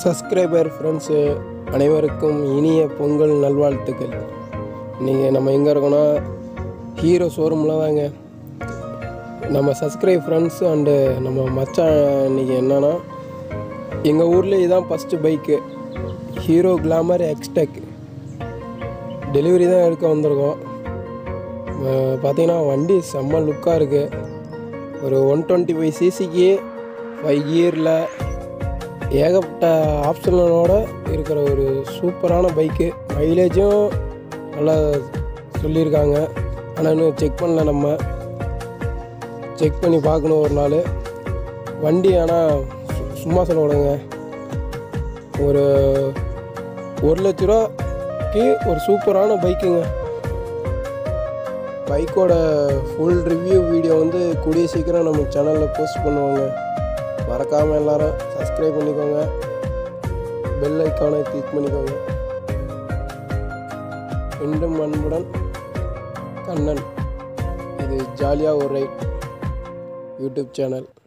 subscriber friends அனைவருக்கும் இனிய பொங்கல் நல்வாழ்த்துக்கள் நீங்கள் நம்ம எங்கே இருக்கோன்னா ஹீரோ ஷோரூமில் தாங்க நம்ம சப்ஸ்கிரைப் ஃப்ரெண்ட்ஸ் அண்டு நம்ம மச்சான் இன்றைக்கி என்னென்னா எங்கள் ஊரில் இதுதான் first bike Hero Glamour XTEC delivery தான் எடுக்க வந்திருக்கோம் அஹ் பார்த்தீங்கன்னா வண்டி செம்ம லுக்காக இருக்குது ஒரு ஒன் டுவெண்ட்டி ஃபைவ் சிசிக்கு ஃபைவ் கியரில் ஏகப்பட்ட ஆப்ஷனோட இருக்கிற ஒரு சூப்பரான பைக்கு மைலேஜும் நல்லா சொல்லியிருக்காங்க ஆனால் இன்னும் செக் பண்ணல நம்ம செக் பண்ணி பார்க்கணும் ஒரு நாள் வண்டி ஆனால் சு- சும்மா சொல்ல விடுங்க ஒரு ஒரு லட்ச ரூபாய்க்கு ஒரு சூப்பரான பைக்குங்க பைக்கோட ஃபுல் ரிவ்யூ வீடியோ வந்து கூடிய சீக்கிரம் நம்ம சேனலில் போஸ்ட் பண்ணுவாங்க மறக்காமல் எல்லாரும் சப்ஸ்கிரைப் பண்ணிக்கோங்க பெல் ஐக்கானை கிளிக் பண்ணிக்கோங்க என்றும் அன்புடன் கண்ணன் இது ஜாலியாக ஒரு ரைட் யூடியூப் சேனல்